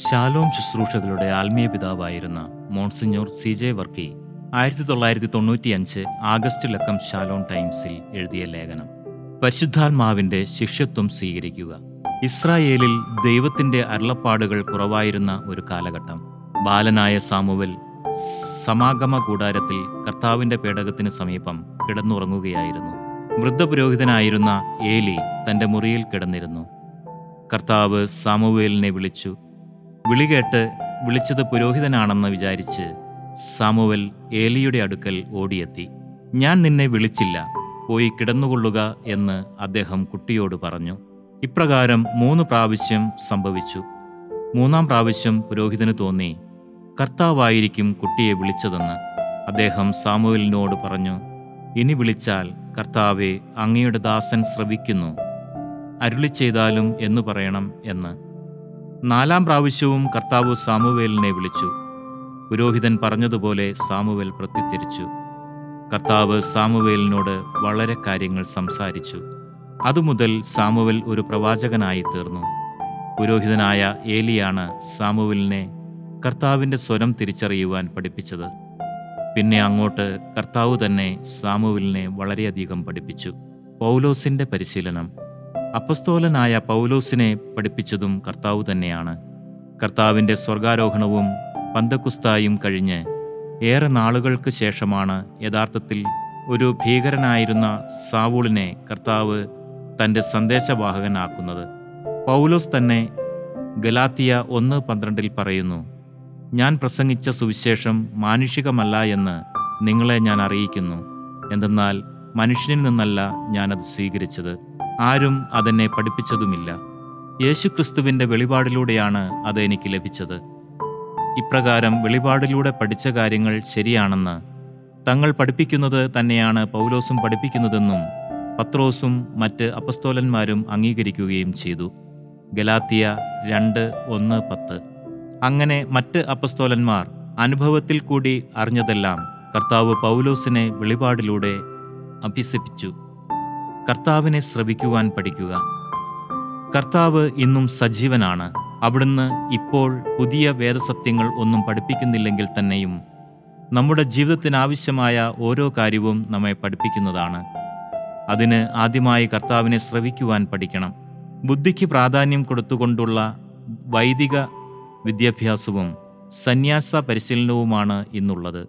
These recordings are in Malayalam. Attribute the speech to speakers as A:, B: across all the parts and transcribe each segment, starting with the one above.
A: ശാലോം ശുശ്രൂഷകളുടെ ആത്മീയ പിതാവായിരുന്ന മോൺസിഞ്ഞോർ സി ജെ വർക്കി ആയിരത്തി തൊള്ളായിരത്തി തൊണ്ണൂറ്റിയഞ്ച് ആഗസ്റ്റ് ലക്കം ശാലോം ടൈംസിൽ എഴുതിയ ലേഖനം പരിശുദ്ധാത്മാവിന്റെ ശിഷ്യത്വം സ്വീകരിക്കുക ഇസ്രായേലിൽ ദൈവത്തിന്റെ അരുളപ്പാടുകൾ കുറവായിരുന്ന ഒരു കാലഘട്ടം ബാലനായ സാമുവൽ സമാഗമ കൂടാരത്തിൽ കർത്താവിന്റെ പേടകത്തിന് സമീപം കിടന്നുറങ്ങുകയായിരുന്നു വൃദ്ധപുരോഹിതനായിരുന്ന ഏലി തന്റെ മുറിയിൽ കിടന്നിരുന്നു കർത്താവ് സാമുവേലിനെ വിളിച്ചു വിളി കേട്ട് വിളിച്ചത് പുരോഹിതനാണെന്ന് വിചാരിച്ച് സാമുവൽ ഏലിയുടെ അടുക്കൽ ഓടിയെത്തി ഞാൻ നിന്നെ വിളിച്ചില്ല പോയി കിടന്നുകൊള്ളുക എന്ന് അദ്ദേഹം കുട്ടിയോട് പറഞ്ഞു ഇപ്രകാരം മൂന്ന് പ്രാവശ്യം സംഭവിച്ചു മൂന്നാം പ്രാവശ്യം പുരോഹിതന് തോന്നി കർത്താവായിരിക്കും കുട്ടിയെ വിളിച്ചതെന്ന് അദ്ദേഹം സാമുവലിനോട് പറഞ്ഞു ഇനി വിളിച്ചാൽ കർത്താവെ അങ്ങയുടെ ദാസൻ ശ്രവിക്കുന്നു അരുളി ചെയ്താലും എന്നു പറയണം എന്ന് നാലാം പ്രാവശ്യവും കർത്താവ് സാമുവേലിനെ വിളിച്ചു പുരോഹിതൻ പറഞ്ഞതുപോലെ സാമുവേൽ പ്രത്യുത്തരിച്ചു കർത്താവ് സാമുവേലിനോട് വളരെ കാര്യങ്ങൾ സംസാരിച്ചു അതുമുതൽ സാമുവൽ ഒരു പ്രവാചകനായി തീർന്നു പുരോഹിതനായ ഏലിയാണ് സാമുവലിനെ കർത്താവിൻ്റെ സ്വരം തിരിച്ചറിയുവാൻ പഠിപ്പിച്ചത് പിന്നെ അങ്ങോട്ട് കർത്താവ് തന്നെ സാമുവലിനെ വളരെയധികം പഠിപ്പിച്ചു പൗലോസിന്റെ പരിശീലനം അപ്പസ്തോലനായ പൗലോസിനെ പഠിപ്പിച്ചതും കർത്താവ് തന്നെയാണ് കർത്താവിൻ്റെ സ്വർഗാരോഹണവും പന്തക്കുസ്തായും കഴിഞ്ഞ് ഏറെ നാളുകൾക്ക് ശേഷമാണ് യഥാർത്ഥത്തിൽ ഒരു ഭീകരനായിരുന്ന സാവൂളിനെ കർത്താവ് തൻ്റെ സന്ദേശവാഹകനാക്കുന്നത് പൗലോസ് തന്നെ ഗലാത്തിയ ഒന്ന് പന്ത്രണ്ടിൽ പറയുന്നു ഞാൻ പ്രസംഗിച്ച സുവിശേഷം മാനുഷികമല്ല എന്ന് നിങ്ങളെ ഞാൻ അറിയിക്കുന്നു എന്തെന്നാൽ മനുഷ്യനിൽ നിന്നല്ല ഞാനത് സ്വീകരിച്ചത് ആരും അതെന്നെ പഠിപ്പിച്ചതുമില്ല യേശുക്രിസ്തുവിൻ്റെ വെളിപാടിലൂടെയാണ് അത് എനിക്ക് ലഭിച്ചത് ഇപ്രകാരം വെളിപാടിലൂടെ പഠിച്ച കാര്യങ്ങൾ ശരിയാണെന്ന് തങ്ങൾ പഠിപ്പിക്കുന്നത് തന്നെയാണ് പൗലോസും പഠിപ്പിക്കുന്നതെന്നും പത്രോസും മറ്റ് അപ്പസ്തോലന്മാരും അംഗീകരിക്കുകയും ചെയ്തു ഗലാത്തിയ രണ്ട് ഒന്ന് പത്ത് അങ്ങനെ മറ്റ് അപ്പസ്തോലന്മാർ അനുഭവത്തിൽ കൂടി അറിഞ്ഞതെല്ലാം കർത്താവ് പൗലോസിനെ വെളിപാടിലൂടെ അഭ്യസിപ്പിച്ചു കർത്താവിനെ ശ്രവിക്കുവാൻ പഠിക്കുക കർത്താവ് ഇന്നും സജീവനാണ് അവിടുന്ന് ഇപ്പോൾ പുതിയ വേദസത്യങ്ങൾ ഒന്നും പഠിപ്പിക്കുന്നില്ലെങ്കിൽ തന്നെയും നമ്മുടെ ജീവിതത്തിനാവശ്യമായ ഓരോ കാര്യവും നമ്മെ പഠിപ്പിക്കുന്നതാണ് അതിന് ആദ്യമായി കർത്താവിനെ ശ്രവിക്കുവാൻ പഠിക്കണം ബുദ്ധിക്ക് പ്രാധാന്യം കൊടുത്തുകൊണ്ടുള്ള വൈദിക വിദ്യാഭ്യാസവും സന്യാസ പരിശീലനവുമാണ് ഇന്നുള്ളത്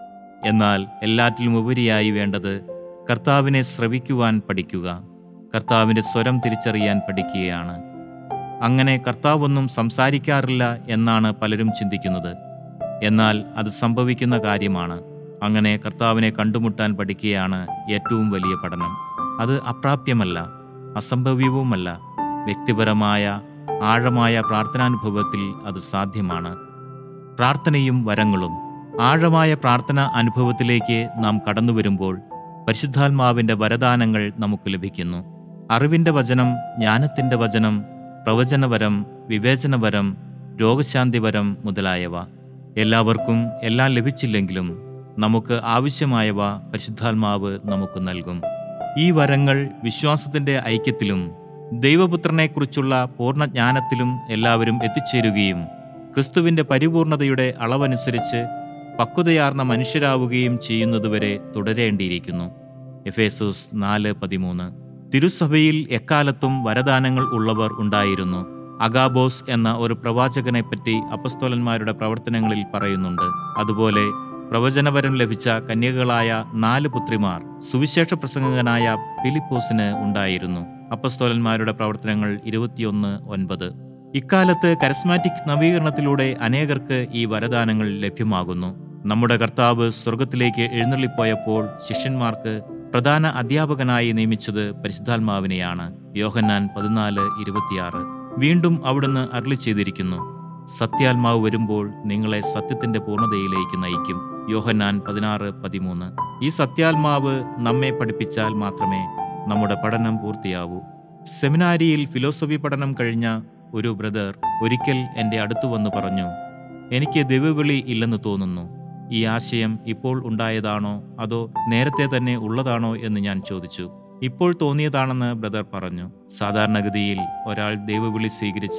A: എന്നാൽ എല്ലാറ്റിലും ഉപരിയായി വേണ്ടത് കർത്താവിനെ ശ്രവിക്കുവാൻ പഠിക്കുക കർത്താവിൻ്റെ സ്വരം തിരിച്ചറിയാൻ പഠിക്കുകയാണ് അങ്ങനെ കർത്താവൊന്നും സംസാരിക്കാറില്ല എന്നാണ് പലരും ചിന്തിക്കുന്നത് എന്നാൽ അത് സംഭവിക്കുന്ന കാര്യമാണ് അങ്ങനെ കർത്താവിനെ കണ്ടുമുട്ടാൻ പഠിക്കുകയാണ് ഏറ്റവും വലിയ പഠനം അത് അപ്രാപ്യമല്ല അസംഭവ്യവുമല്ല വ്യക്തിപരമായ ആഴമായ പ്രാർത്ഥനാനുഭവത്തിൽ അത് സാധ്യമാണ് പ്രാർത്ഥനയും വരങ്ങളും ആഴമായ പ്രാർത്ഥന അനുഭവത്തിലേക്ക് നാം കടന്നു വരുമ്പോൾ പരിശുദ്ധാത്മാവിൻ്റെ വരദാനങ്ങൾ നമുക്ക് ലഭിക്കുന്നു അറിവിൻ്റെ വചനം ജ്ഞാനത്തിൻ്റെ വചനം പ്രവചനവരം വിവേചനവരം രോഗശാന്തിവരം മുതലായവ എല്ലാവർക്കും എല്ലാം ലഭിച്ചില്ലെങ്കിലും നമുക്ക് ആവശ്യമായവ പരിശുദ്ധാത്മാവ് നമുക്ക് നൽകും ഈ വരങ്ങൾ വിശ്വാസത്തിന്റെ ഐക്യത്തിലും ദൈവപുത്രനെക്കുറിച്ചുള്ള പൂർണ്ണജ്ഞാനത്തിലും എല്ലാവരും എത്തിച്ചേരുകയും ക്രിസ്തുവിന്റെ പരിപൂർണതയുടെ അളവനുസരിച്ച് പക്വതയാർന്ന മനുഷ്യരാവുകയും ചെയ്യുന്നതുവരെ തുടരേണ്ടിയിരിക്കുന്നു എഫേസൂസ് നാല് പതിമൂന്ന് തിരുസഭയിൽ എക്കാലത്തും വരദാനങ്ങൾ ഉള്ളവർ ഉണ്ടായിരുന്നു അഗാബോസ് എന്ന ഒരു പ്രവാചകനെപ്പറ്റി അപ്പസ്തോലന്മാരുടെ പ്രവർത്തനങ്ങളിൽ പറയുന്നുണ്ട് അതുപോലെ പ്രവചനവരം ലഭിച്ച കന്യകളായ നാല് പുത്രിമാർ സുവിശേഷ പ്രസംഗകനായ ഫിലിപ്പോസിന് ഉണ്ടായിരുന്നു അപ്പസ്തോലന്മാരുടെ പ്രവർത്തനങ്ങൾ ഇരുപത്തിയൊന്ന് ഒൻപത് ഇക്കാലത്ത് കരസ്മാറ്റിക് നവീകരണത്തിലൂടെ അനേകർക്ക് ഈ വരദാനങ്ങൾ ലഭ്യമാകുന്നു നമ്മുടെ കർത്താവ് സ്വർഗത്തിലേക്ക് എഴുന്നള്ളിപ്പോയപ്പോൾ ശിഷ്യന്മാർക്ക് പ്രധാന അധ്യാപകനായി നിയമിച്ചത് പരിശുദ്ധാത്മാവിനെയാണ് യോഹന്നാൻ പതിനാല് ഇരുപത്തിയാറ് വീണ്ടും അവിടുന്ന് അരുളി ചെയ്തിരിക്കുന്നു സത്യാത്മാവ് വരുമ്പോൾ നിങ്ങളെ സത്യത്തിന്റെ പൂർണ്ണതയിലേക്ക് നയിക്കും യോഹന്നാൻ പതിനാറ് പതിമൂന്ന് ഈ സത്യാത്മാവ് നമ്മെ പഠിപ്പിച്ചാൽ മാത്രമേ നമ്മുടെ പഠനം പൂർത്തിയാവൂ സെമിനാരിയിൽ ഫിലോസഫി പഠനം കഴിഞ്ഞ ഒരു ബ്രദർ ഒരിക്കൽ എൻ്റെ അടുത്തു വന്ന് പറഞ്ഞു എനിക്ക് ദൈവവിളി ഇല്ലെന്ന് തോന്നുന്നു ഈ ആശയം ഇപ്പോൾ ഉണ്ടായതാണോ അതോ നേരത്തെ തന്നെ ഉള്ളതാണോ എന്ന് ഞാൻ ചോദിച്ചു ഇപ്പോൾ തോന്നിയതാണെന്ന് ബ്രദർ പറഞ്ഞു സാധാരണഗതിയിൽ ഒരാൾ ദൈവവിളി സ്വീകരിച്ച്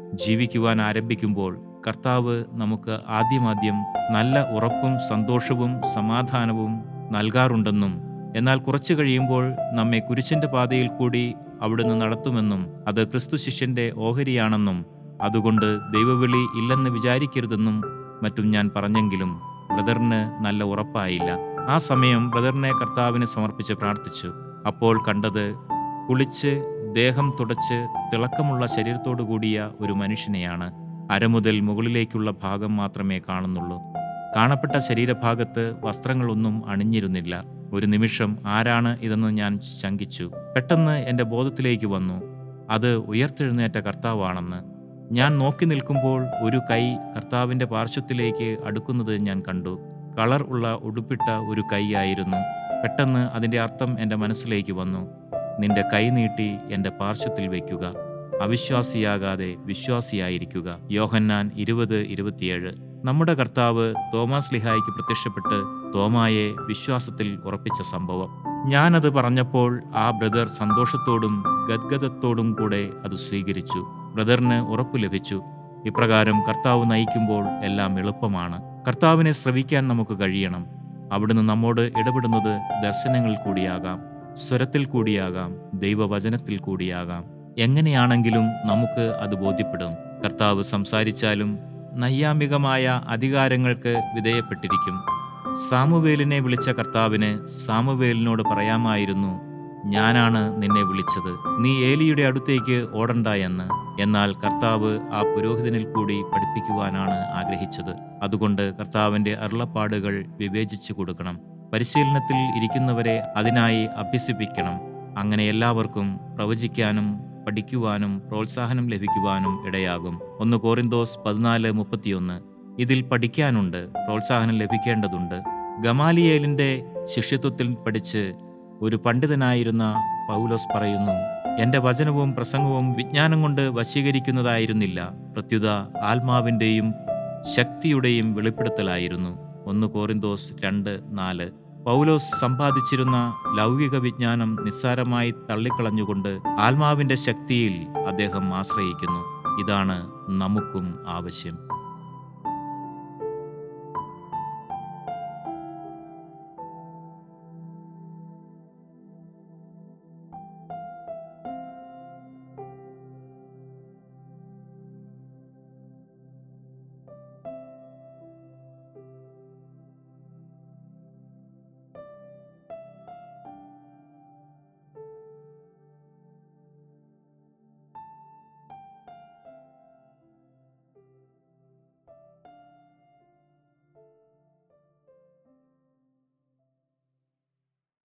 A: ജീവിക്കുവാൻ ആരംഭിക്കുമ്പോൾ കർത്താവ് നമുക്ക് ആദ്യമാദ്യം നല്ല ഉറപ്പും സന്തോഷവും സമാധാനവും നൽകാറുണ്ടെന്നും എന്നാൽ കുറച്ചു കഴിയുമ്പോൾ നമ്മെ കുരിശിന്റെ പാതയിൽ കൂടി അവിടുന്ന് നടത്തുമെന്നും അത് ക്രിസ്തു ശിഷ്യന്റെ ഓഹരിയാണെന്നും അതുകൊണ്ട് ദൈവവിളി ഇല്ലെന്ന് വിചാരിക്കരുതെന്നും മറ്റും ഞാൻ പറഞ്ഞെങ്കിലും ബ്രദറിന് നല്ല ഉറപ്പായില്ല ആ സമയം ബ്രദറിനെ കർത്താവിന് സമർപ്പിച്ച് പ്രാർത്ഥിച്ചു അപ്പോൾ കണ്ടത് കുളിച്ച് ദേഹം തുടച്ച് തിളക്കമുള്ള ശരീരത്തോടു കൂടിയ ഒരു മനുഷ്യനെയാണ് അരമുതൽ മുകളിലേക്കുള്ള ഭാഗം മാത്രമേ കാണുന്നുള്ളൂ കാണപ്പെട്ട ശരീരഭാഗത്ത് വസ്ത്രങ്ങളൊന്നും അണിഞ്ഞിരുന്നില്ല ഒരു നിമിഷം ആരാണ് ഇതെന്ന് ഞാൻ ശങ്കിച്ചു പെട്ടെന്ന് എൻ്റെ ബോധത്തിലേക്ക് വന്നു അത് ഉയർത്തെഴുന്നേറ്റ കർത്താവാണെന്ന് ഞാൻ നോക്കി നിൽക്കുമ്പോൾ ഒരു കൈ കർത്താവിൻ്റെ പാർശ്വത്തിലേക്ക് അടുക്കുന്നത് ഞാൻ കണ്ടു കളർ ഉള്ള ഉടുപ്പിട്ട ഒരു കൈയായിരുന്നു പെട്ടെന്ന് അതിൻ്റെ അർത്ഥം എൻ്റെ മനസ്സിലേക്ക് വന്നു നിന്റെ കൈ നീട്ടി എൻ്റെ പാർശ്വത്തിൽ വയ്ക്കുക അവിശ്വാസിയാകാതെ വിശ്വാസിയായിരിക്കുക യോഹന്നാൻ ഇരുപത് ഇരുപത്തിയേഴ് നമ്മുടെ കർത്താവ് തോമാസ് ലിഹായിക്ക് പ്രത്യക്ഷപ്പെട്ട് തോമായെ വിശ്വാസത്തിൽ ഉറപ്പിച്ച സംഭവം ഞാനത് പറഞ്ഞപ്പോൾ ആ ബ്രദർ സന്തോഷത്തോടും ഗദ്ഗതത്തോടും കൂടെ അത് സ്വീകരിച്ചു ബ്രദറിന് ഉറപ്പ് ലഭിച്ചു ഇപ്രകാരം കർത്താവ് നയിക്കുമ്പോൾ എല്ലാം എളുപ്പമാണ് കർത്താവിനെ ശ്രവിക്കാൻ നമുക്ക് കഴിയണം അവിടുന്ന് നമ്മോട് ഇടപെടുന്നത് ദർശനങ്ങളിൽ കൂടിയാകാം സ്വരത്തിൽ കൂടിയാകാം ദൈവവചനത്തിൽ കൂടിയാകാം എങ്ങനെയാണെങ്കിലും നമുക്ക് അത് ബോധ്യപ്പെടും കർത്താവ് സംസാരിച്ചാലും നൈയാമികമായ അധികാരങ്ങൾക്ക് വിധേയപ്പെട്ടിരിക്കും സാമുവേലിനെ വിളിച്ച കർത്താവിന് സാമുവേലിനോട് പറയാമായിരുന്നു ഞാനാണ് നിന്നെ വിളിച്ചത് നീ ഏലിയുടെ അടുത്തേക്ക് ഓടണ്ട എന്ന് എന്നാൽ കർത്താവ് ആ പുരോഹിതനിൽ കൂടി പഠിപ്പിക്കുവാനാണ് ആഗ്രഹിച്ചത് അതുകൊണ്ട് കർത്താവിന്റെ അരുളപ്പാടുകൾ വിവേചിച്ചു കൊടുക്കണം പരിശീലനത്തിൽ ഇരിക്കുന്നവരെ അതിനായി അഭ്യസിപ്പിക്കണം അങ്ങനെ എല്ലാവർക്കും പ്രവചിക്കാനും പഠിക്കുവാനും പ്രോത്സാഹനം ലഭിക്കുവാനും ഇടയാകും ഒന്ന് കോറിന്തോസ് പതിനാല് മുപ്പത്തിയൊന്ന് ഇതിൽ പഠിക്കാനുണ്ട് പ്രോത്സാഹനം ലഭിക്കേണ്ടതുണ്ട് ഗമാലിയേലിന്റെ ശിഷ്യത്വത്തിൽ പഠിച്ച് ഒരു പണ്ഡിതനായിരുന്ന പൗലോസ് പറയുന്നു എന്റെ വചനവും പ്രസംഗവും വിജ്ഞാനം കൊണ്ട് വശീകരിക്കുന്നതായിരുന്നില്ല പ്രത്യുത ആത്മാവിൻ്റെയും ശക്തിയുടെയും വെളിപ്പെടുത്തലായിരുന്നു ഒന്ന് കോറിന്തോസ് രണ്ട് നാല് പൗലോസ് സമ്പാദിച്ചിരുന്ന ലൗകിക വിജ്ഞാനം നിസ്സാരമായി തള്ളിക്കളഞ്ഞുകൊണ്ട് ആത്മാവിന്റെ ശക്തിയിൽ അദ്ദേഹം ആശ്രയിക്കുന്നു ഇതാണ് നമുക്കും ആവശ്യം